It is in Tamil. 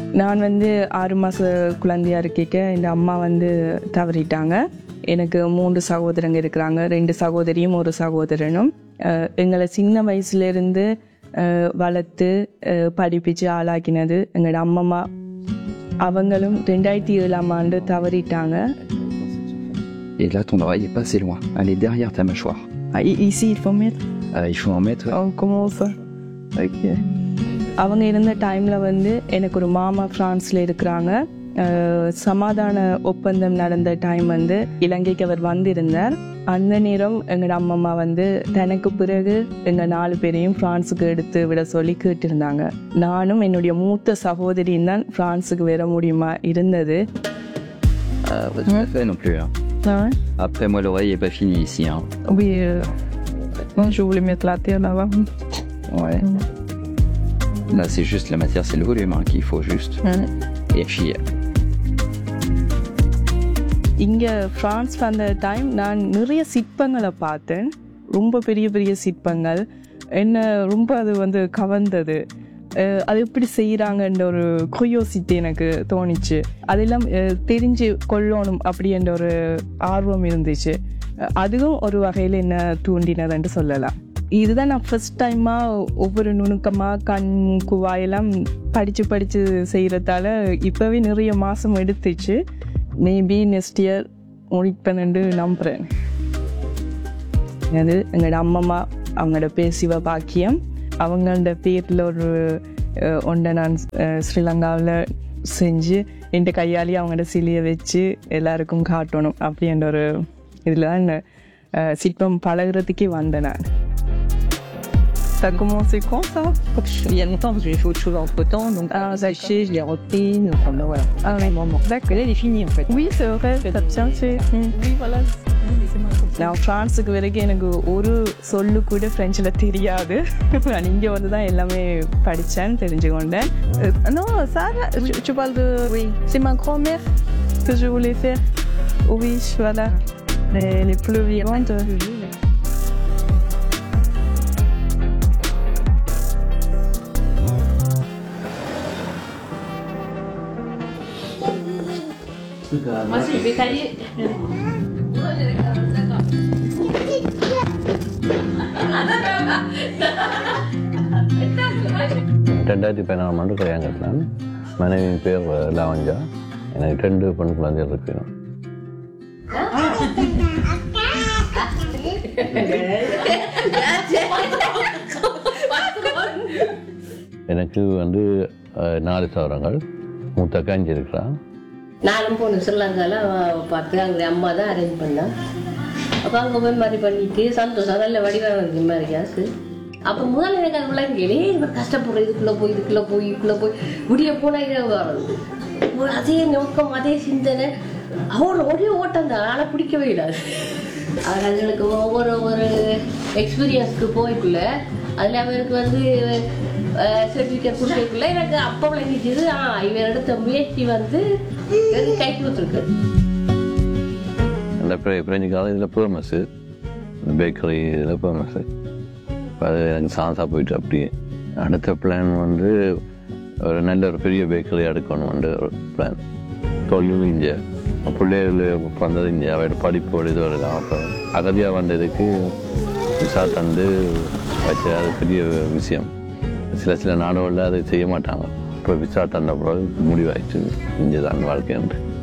நான் வந்து ஆறு மாத குழந்தையா இருக்க இந்த அம்மா வந்து தவறிட்டாங்க எனக்கு மூன்று சகோதரங்க இருக்கிறாங்க ரெண்டு சகோதரியும் ஒரு சகோதரனும் அஹ் எங்களை சின்ன வயசுலேருந்து வளர்த்து அஹ் படிப்பிச்சு ஆளாக்கினது எங்களோட அம்மம்மா அவங்களும் ரெண்டாயிரத்தி ஏழாம் ஆண்டு தவறிட்டாங்க Et là, ton oreille est pas assez loin. Elle est derrière ta mâchoire. Ah, i- Ici, il faut mettre Euh, il faut en mettre. Oh, comment ça? Okay. அவங்க இருந்த டைமில் வந்து எனக்கு ஒரு மாமா ஃப்ரான்ஸில் இருக்கிறாங்க அஹ், சமாதான ஒப்பந்தம் நடந்த டைம் வந்து இலங்கைக்கு அவர் வந்திருந்தார் அந்த நேரம் எங்களோட அம்மம்மா வந்து தனக்கு பிறகு எங்கள் நாலு பேரையும் ஃப்ரான்ஸுக்கு எடுத்து விட சொல்லி கேட்டிருந்தாங்க நானும் என்னுடைய மூத்த சகோதரியும் தான் ஃப்ரான்ஸுக்கு வர முடியுமா இருந்தது Euh, pas tout à fait non plus. hein. Après, moi, l'oreille est pas finie ici. Hein. Oui, je voulais mettre la terre là-bas. Ouais. Là, c'est juste la matière, c'est le volume hein, qu'il faut juste. Et puis, இங்கே ஃப்ரான்ஸ் வந்த டைம் நான் நிறைய சிற்பங்களை பார்த்தேன் ரொம்ப பெரிய பெரிய சிற்பங்கள் என்ன ரொம்ப அது வந்து கவர்ந்தது அஹ் அது எப்படி செய்கிறாங்கன்ற ஒரு குயோசிட்டி எனக்கு தோணிச்சு அதெல்லாம் அஹ் தெரிஞ்சு கொள்ளணும் அப்படின்ற ஒரு ஆர்வம் இருந்துச்சு அஹ் அதுவும் ஒரு வகையில் என்ன தூண்டினதுன்னு சொல்லலாம் இதுதான் நான் ஃபர்ஸ்ட் டைமாக ஒவ்வொரு நுணுக்கமாக கண் குவாயெல்லாம் படித்து படித்து செய்கிறதால இப்போவே நிறைய மாதம் எடுத்துச்சு மேபி நெக்ஸ்ட் இயர் முடிப்பேன்னு நம்புகிறேன் அது எங்களோட அம்மம்மா அவங்களோட பேசிவ பாக்கியம் அவங்களோட பேரில் ஒரு அஹ், ஒன்றை நான் அஹ், ஸ்ரீலங்காவில் செஞ்சு என் கையாலேயே அவங்களோட சிலையை வச்சு எல்லாருக்கும் காட்டணும் அப்படின்ற ஒரு இதில் தான் இந்த, அஹ், சிற்பம் பழகுறதுக்கே வந்தேன் நான் T'as commencé quand ça Il y a longtemps, parce que j'ai fait autre chose entre temps, donc Ah, ah, séché, je l'ai repris, enfin ben, voilà. Ah oui. Moment. D'accord, elle est finie en fait. Oui, c'est vrai, t'as bien fait. Oui, voilà. நான் ஃப்ரான்ஸுக்கு வரைக்கும் எனக்கு ஒரு சொல்லு கூட ஃப்ரெஞ்சில் தெரியாது நான் இங்கே வந்து தான் எல்லாமே படித்தேன் தெரிஞ்சுக்கொண்டேன் Euh, non, ça, tu, tu parles de... Oui. C'est ma grand-mère que je voulais faire. Oui, voilà. Les, les plus vivantes. Moi, si je vais tailler. ரெண்டாயிரத்தி பதினாறாம் ஆண்டு கல்யாணம் கட்டினேன் மனைவி பேர் லாவஞ்சா எனக்கு ரெண்டு பெண் குழந்தைகள் இருக்கு எனக்கு வந்து அஹ், நாலு சவரங்கள் மூத்த காஞ்சி இருக்கிறான் நானும் போனேன் ஸ்ரீலங்காவில் பார்த்து அங்கே அம்மா தான் அரேஞ்ச் பண்ணா அப்போ அங்கே போய் மாதிரி பண்ணிட்டு சந்தோஷம் நல்ல வடிவாக இருக்கு மாதிரி கேஸு அப்போ முதல்ல எனக்கு அது விளங்கலே இவர் கஷ்டப்படுற இதுக்குள்ளே போய் இதுக்குள்ளே போய் இதுக்குள்ளே போய் விடிய போனால் இரவு வர்றது ஒரு அதே நோக்கம் அதே சிந்தனை அவரோட ஒரே ஓட்டம் தான் ஆனால் பிடிக்கவே இல்லாது அவர்களுக்கு ஒவ்வொரு ஒரு எக்ஸ்பீரியன்ஸ்க்கு போய்க்குள்ள அதில் அவருக்கு வந்து சர்டிஃபிகேட் கொடுக்கக்குள்ள எனக்கு அப்போ விளங்கிச்சது ஆ இவர் எடுத்த முயற்சி வந்து எனக்கு கை கொடுத்துருக்கு அந்த பிரெ பிரெஞ்சு காலம் இதில் ஃபேமஸ்ஸு பேக்கரி இதில் ஃபேமஸ்ஸு இப்போ அது எனக்கு சான்ஸாக போயிட்டு அப்படியே அடுத்த பிளான் வந்து ஒரு நல்ல ஒரு பெரிய பேக்கரி எடுக்கணும்னு ஒரு பிளான் தொழில் இங்கே பிள்ளைகள் வந்தது இங்கே அவரோட படிப்போடு இது வரலாம் அப்போ அகதியாக வந்ததுக்கு விசா தந்து வச்ச அது பெரிய விஷயம் சில சில நாடுகளில் அதை செய்ய மாட்டாங்க இப்போ விசா தந்த பிறகு முடிவாயிடுச்சு இங்கே தான் வாழ்க்கை என்று